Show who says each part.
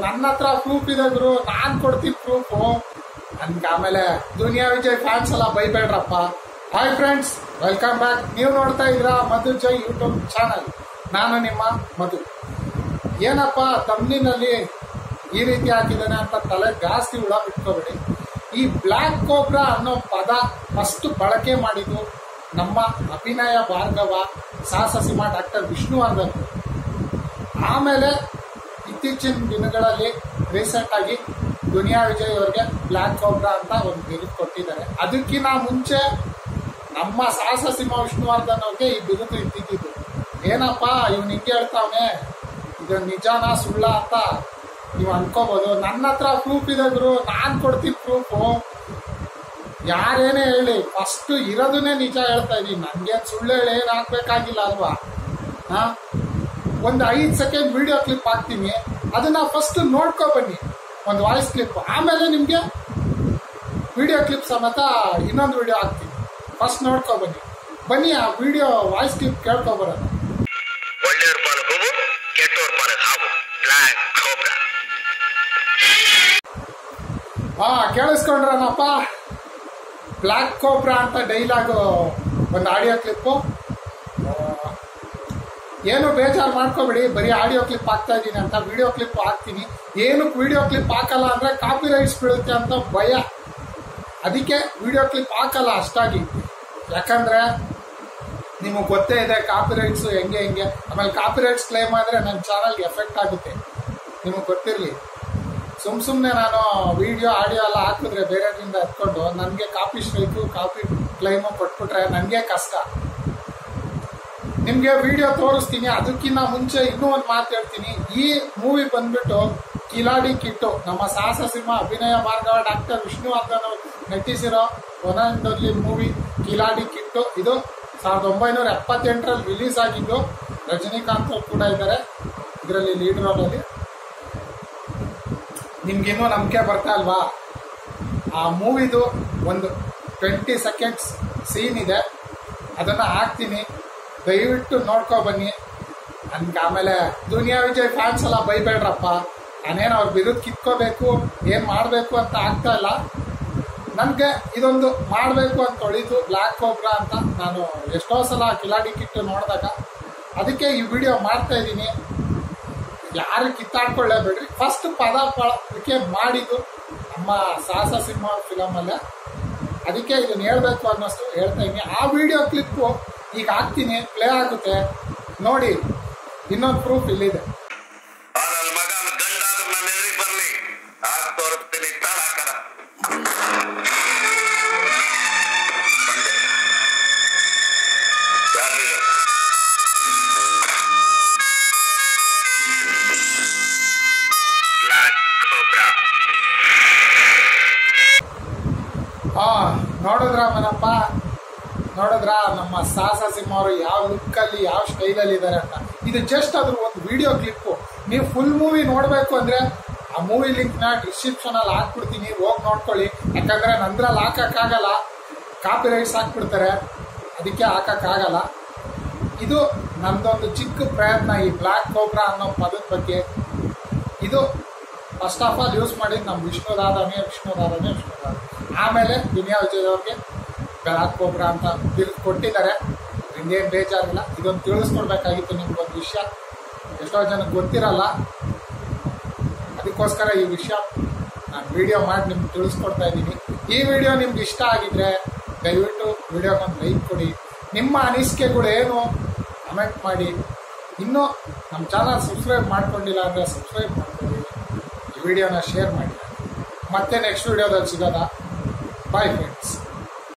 Speaker 1: ನನ್ನ ಹತ್ರ ಪ್ರೂಫ್ ಇದೆ ಗುರು ನಾನ್ ಕೊಡ್ತೀನಿ ಪ್ರೂಫು ನನ್ಗೆ ಆಮೇಲೆ ದುನಿಯಾ ವಿಜಯ್ ಫ್ಯಾನ್ಸ್ ಎಲ್ಲ ಬೈಬೇಡ್ರಪ್ಪ ಹಾಯ್ ಫ್ರೆಂಡ್ಸ್ ವೆಲ್ಕಮ್ ಬ್ಯಾಕ್ ನೀವು ನೋಡ್ತಾ ಇದ್ದೀರಾ ಮಧು ಜೈ ಯೂಟ್ಯೂಬ್ ಚಾನಲ್ ನಾನು ನಿಮ್ಮ ಮಧು ಏನಪ್ಪ ತಮ್ನಿನಲ್ಲಿ ಈ ರೀತಿ ಹಾಕಿದ್ದಾನೆ ಅಂತ ತಲೆ ಜಾಸ್ತಿ ಹುಳ ಬಿಟ್ಕೋಬೇಡಿ ಈ ಬ್ಲ್ಯಾಕ್ ಕೋಬ್ರಾ ಅನ್ನೋ ಪದ ಫಸ್ಟ್ ಬಳಕೆ ಮಾಡಿದ್ದು ನಮ್ಮ ಅಭಿನಯ ಭಾರ್ಗವ ಸಾಹಸಸಿಂಹ ಡಾಕ್ಟರ್ ವಿಷ್ಣುವರ್ಧನ್ ಆಮೇಲೆ ಇತ್ತೀಚಿನ ದಿನಗಳಲ್ಲಿ ರೀಸೆಂಟ್ ಆಗಿ ದುನಿಯಾ ವಿಜಯ್ ಅವರಿಗೆ ಬ್ಲ್ಯಾಕ್ ಕೋಬ್ರಾ ಅಂತ ಒಂದು ಬಿರುದು ಕೊಟ್ಟಿದ್ದಾರೆ ಅದಕ್ಕಿಂತ ಮುಂಚೆ ನಮ್ಮ ಸಾಹಸ ಸಿಂಹ ವಿಷ್ಣುವರ್ಧನ್ ಅವ್ರಿಗೆ ಈ ಬಿರುದು ಇದ್ದಿದ್ದು ಏನಪ್ಪ ಇವ್ನು ಹಿಂಗೆ ಹೇಳ್ತಾವನೆ ಇದು ನಿಜಾನ ಸುಳ್ಳ ಅಂತ ನೀವು ಅನ್ಕೋಬಹುದು ನನ್ನ ಹತ್ರ ಪ್ರೂಫ್ ಇದೆ ಗುರು ನಾನ್ ಕೊಡ್ತೀನಿ ಪ್ರೂಫು ಯಾರೇನೇ ಹೇಳಿ ಫಸ್ಟ್ ಇರೋದನ್ನೇ ನಿಜ ಹೇಳ್ತಾ ಇದೀನಿ ನನ್ಗೆ ಸುಳ್ಳು ಹೇಳಿ ಏನ್ ಹಾಕ್ಬೇಕಾಗಿಲ್ಲ ಅಲ್ವಾ ಹಾ ಒಂದು ಐದು ಸೆಕೆಂಡ್ ವಿಡಿಯೋ ಕ್ಲಿಪ್ ಹಾಕ್ತೀನಿ ಅದನ್ನ ಫಸ್ಟ್ ನೋಡ್ಕೊ ಬನ್ನಿ ಒಂದು ವಾಯ್ಸ್ ಕ್ಲಿಪ್ ಆಮೇಲೆ ನಿಮ್ಗೆ ವಿಡಿಯೋ ಕ್ಲಿಪ್ ಸಮೇತ ಇನ್ನೊಂದು ವಿಡಿಯೋ ಹಾಕ್ತೀನಿ ಫಸ್ಟ್ ನೋಡ್ಕೊ ಬನ್ನಿ ಬನ್ನಿ ಆ ವಿಡಿಯೋ ವಾಯ್ಸ್ ಕ್ಲಿಪ್ ಕೇಳ್ಕೊ ಬರೋದು
Speaker 2: ಒಳ್ಳೆಯವ್ರ ಪಾಲು ಹೂವು ಕೆಟ್ಟವ್ರ ಪಾಲು ಹಾವು ಬ್ಲ್ಯಾಕ್ ಕೋಬ್ರಾ
Speaker 1: ಹಾ ಕೇಳಿಸ್ಕೊಂಡ್ರನಪ್ಪ ಬ್ಲ್ಯಾಕ್ ಕೋಬ್ರಾ ಅಂತ ಡೈಲಾಗು ಒಂದು ಆಡಿಯೋ ಕ್ಲಿಪ್ಪು ಏನು ಬೇಜಾರು ಮಾಡ್ಕೋಬೇಡಿ ಬರೀ ಆಡಿಯೋ ಕ್ಲಿಪ್ ಹಾಕ್ತಾ ಇದ್ದೀನಿ ಅಂತ ವಿಡಿಯೋ ಕ್ಲಿಪ್ ಹಾಕ್ತೀನಿ ಏನಕ್ಕೆ ವಿಡಿಯೋ ಕ್ಲಿಪ್ ಹಾಕಲ್ಲ ಅಂದ್ರೆ ಕಾಪಿ ರೈಟ್ಸ್ ಬೀಳುತ್ತೆ ಅಂತ ಭಯ ಅದಕ್ಕೆ ವಿಡಿಯೋ ಕ್ಲಿಪ್ ಹಾಕಲ್ಲ ಅಷ್ಟಾಗಿ ಯಾಕಂದ್ರೆ ನಿಮಗೆ ಗೊತ್ತೇ ಇದೆ ಕಾಪಿ ರೈಟ್ಸ್ ಹೆಂಗೆ ಹೆಂಗೆ ಆಮೇಲೆ ಕಾಪಿ ರೈಟ್ಸ್ ಕ್ಲೇಮ್ ಆದರೆ ನನ್ನ ಚಾನಲ್ಗೆ ಎಫೆಕ್ಟ್ ಆಗುತ್ತೆ ನಿಮಗೆ ಗೊತ್ತಿರಲಿ ಸುಮ್ ಸುಮ್ಮನೆ ನಾನು ವಿಡಿಯೋ ಆಡಿಯೋ ಎಲ್ಲ ಹಾಕಿದ್ರೆ ಬೇರೆದ್ರಿಂದ ಎತ್ಕೊಂಡು ನನಗೆ ಕಾಪಿ ಸ್ಟ್ರೈಕು ಕಾಪಿ ಕ್ಲೈಮು ಕೊಟ್ಬಿಟ್ರೆ ನನಗೆ ಕಷ್ಟ ನಿಮ್ಗೆ ವಿಡಿಯೋ ತೋರಿಸ್ತೀನಿ ಅದಕ್ಕಿಂತ ಮುಂಚೆ ಇನ್ನೂ ಒಂದು ಮಾತು ಹೇಳ್ತೀನಿ ಈ ಮೂವಿ ಬಂದ್ಬಿಟ್ಟು ಕಿಲಾಡಿ ಕಿಟ್ಟು ನಮ್ಮ ಸಾಹಸ ಸಿಂಹ ಅಭಿನಯ ಭಾರ್ಗವ ಡಾಕ್ಟರ್ ವಿಷ್ಣುವರ್ಧನ್ ಅವರು ನಟಿಸಿರೋ one and only movie Kiladi Kittu ಇದು ಸಾವಿರದ ಒಂಬೈನೂರ ಎಪ್ಪತ್ತೆಂಟರಲ್ಲಿ ರಿಲೀಸ್ ಆಗಿದ್ದು ರಜನಿಕಾಂತ್ ಅವ್ರು ಕೂಡ ಇದ್ದಾರೆ ಇದರಲ್ಲಿ ಲೀಡ್ ರೋಲಲ್ಲಿ ನಿಮ್ಗಿನ್ನೂ ನಂಬಿಕೆ ಬರ್ತಾ ಅಲ್ವಾ ಆ ಮೂವಿದು ಒಂದು ಟ್ವೆಂಟಿ ಸೆಕೆಂಡ್ಸ್ ಸೀನ್ ಇದೆ ಅದನ್ನು ಹಾಕ್ತೀನಿ ದಯವಿಟ್ಟು ನೋಡ್ಕೊ ಬನ್ನಿ ನನ್ಗೆ ಆಮೇಲೆ ದುನಿಯಾ ವಿಜಯ್ ಫ್ಯಾನ್ಸ್ ಎಲ್ಲ ಬೈಬೇಡ್ರಪ್ಪ ನಾನೇನು ಅವ್ರ ಬಿರುದು ಕಿತ್ಕೋಬೇಕು ಏನು ಮಾಡಬೇಕು ಅಂತ ಆಗ್ತಾ ಇಲ್ಲ ನನಗೆ ಇದೊಂದು ಮಾಡಬೇಕು ಅಂತ ಹೊಳಿತು ಬ್ಲ್ಯಾಕ್ ಕೋಬ್ರಾ ಅಂತ ನಾನು ಎಷ್ಟೋ ಸಲ ಕಿಲಾಡಿ ಕಿಟ್ಟು ನೋಡಿದಾಗ ಅದಕ್ಕೆ ಈ ವಿಡಿಯೋ ಮಾಡ್ತಾ ಇದ್ದೀನಿ ಯಾರು ಕಿತ್ತಾಡ್ಕೊಳ್ಳೇಬೇಡ್ರಿ ಫಸ್ಟ್ ಪದ ಬಳಕೆ ಮಾಡಿದ್ದು ನಮ್ಮ ಸಾಹಸ ಸಿಂಹ ಫಿಲಮಲ್ಲೇ ಅದಕ್ಕೆ ಇದನ್ನ ಹೇಳ್ಬೇಕು ಅನ್ನೋಷ್ಟು ಹೇಳ್ತಾ ಇದ್ದೀನಿ ಆ ವಿಡಿಯೋ ಕ್ಲಿಪ್ಪು ಈಗ ಹಾಕ್ತೀನಿ ಪ್ಲೇ ಆಗುತ್ತೆ ನೋಡಿ ಇನ್ನೊಂದು ಪ್ರೂಫ್ ಇಲ್ಲಿದೆ
Speaker 2: ಆ ನನ್ನ ಮಗ ಗಂಡ ಆದ್ರೆ ನನ್ನ ಎದುರಿಗೆ ಬರ್ಲಿ ಆಗ ತೋರಿಸ್ತೀನಿ ತಾಳಾಕರ ಬಂದೆ ಯಾರಿದು? ಬ್ಲ್ಯಾಕ್ ಕೋಬ್ರಾ
Speaker 1: ಹಾ ನೋಡಿದ್ರ ಮನಪ್ಪ ನೋಡಿದ್ರ ನಮ್ಮ ಸಾಹಸ ಸಿಂಹ ಅವರು ಯಾವ ಲುಕ್ಕಲ್ಲಿ ಯಾವ ಸ್ಟೈಲಲ್ಲಿ ಇದ್ದಾರೆ ಅಂತ ಇದು ಜಸ್ಟ್ ಅದ್ರ ಒಂದು ವಿಡಿಯೋ ಕ್ಲಿಪ್ಪು ನೀವು ಫುಲ್ ಮೂವಿ ನೋಡಬೇಕು ಅಂದ್ರೆ ಆ ಮೂವಿ ಲಿಂಕ್ನ ಡಿಸ್ಕ್ರಿಪ್ಷನ್ ಅಲ್ಲಿ ಹಾಕ್ಬಿಡ್ತೀನಿ ಹೋಗಿ ನೋಡ್ಕೊಳ್ಳಿ ಯಾಕಂದ್ರೆ ನಂದ್ರಲ್ಲಿ ಹಾಕಕ್ಕಾಗಲ್ಲ ಕಾಪಿ ರೈಟ್ಸ್ ಹಾಕ್ಬಿಡ್ತಾರೆ ಅದಕ್ಕೆ ಹಾಕಕ್ಕಾಗಲ್ಲ ಇದು ನಮ್ದೊಂದು ಚಿಕ್ಕ ಪ್ರಯತ್ನ ಈ ಬ್ಲ್ಯಾಕ್ ಕೋಬ್ರಾ ಅನ್ನೋ ಪದದ ಬಗ್ಗೆ ಇದು ಫಸ್ಟ್ ಆಫ್ ಆಲ್ ಯೂಸ್ ಮಾಡಿದ್ದು ನಮ್ಮ ವಿಷ್ಣುದಾದನೇ ವಿಷ್ಣುದಾದನೇ ವಿಷ್ಣುದಾದ ಆಮೇಲೆ ದುನಿಯಾ ವಿಜಯ್ ಅವ್ರಿಗೆ ಬ್ಲ್ಯಾಕ್ ಕೋಬ್ರಾ ಅಂತ ಬಿರುದು ಕೊಟ್ಟಿದ್ದಾರೆ ಹಿಂದೇನು ಬೇಜಾರಿಲ್ಲ ಇದೊಂದು ತಿಳಿಸ್ಕೊಡ್ಬೇಕಾಗಿತ್ತು ನಿಮ್ಗೊಂದು ವಿಷಯ ಎಷ್ಟೋ ಜನಕ್ಕೆ ಗೊತ್ತಿರಲ್ಲ ಅದಕ್ಕೋಸ್ಕರ ಈ ವಿಷಯ ನಾನು ವಿಡಿಯೋ ಮಾಡಿ ನಿಮ್ಗೆ ತಿಳಿಸ್ಕೊಡ್ತಾ ಇದ್ದೀನಿ ಈ ವಿಡಿಯೋ ನಿಮ್ಗೆ ಇಷ್ಟ ಆಗಿದ್ರೆ ದಯವಿಟ್ಟು ವಿಡಿಯೋಗೊಂದು ಲೈಕ್ ಕೊಡಿ ನಿಮ್ಮ ಅನಿಸಿಕೆಗಳು ಏನು ಕಮೆಂಟ್ ಮಾಡಿ ಇನ್ನೂ ನಮ್ಮ ಚಾನಲ್ ಸಬ್ಸ್ಕ್ರೈಬ್ ಮಾಡ್ಕೊಂಡಿಲ್ಲ ಅಂದರೆ ಸಬ್ಸ್ಕ್ರೈಬ್ ಮಾಡ್ಕೊಳ್ಳಿ ಈ ವಿಡಿಯೋನ ಶೇರ್ ಮಾಡಿ ಮತ್ತೆ ನೆಕ್ಸ್ಟ್ ವಿಡಿಯೋದಲ್ಲಿ ಸಿಗೋದ ಬಾಯ್ ಫ್ರೆಂಡ್ಸ್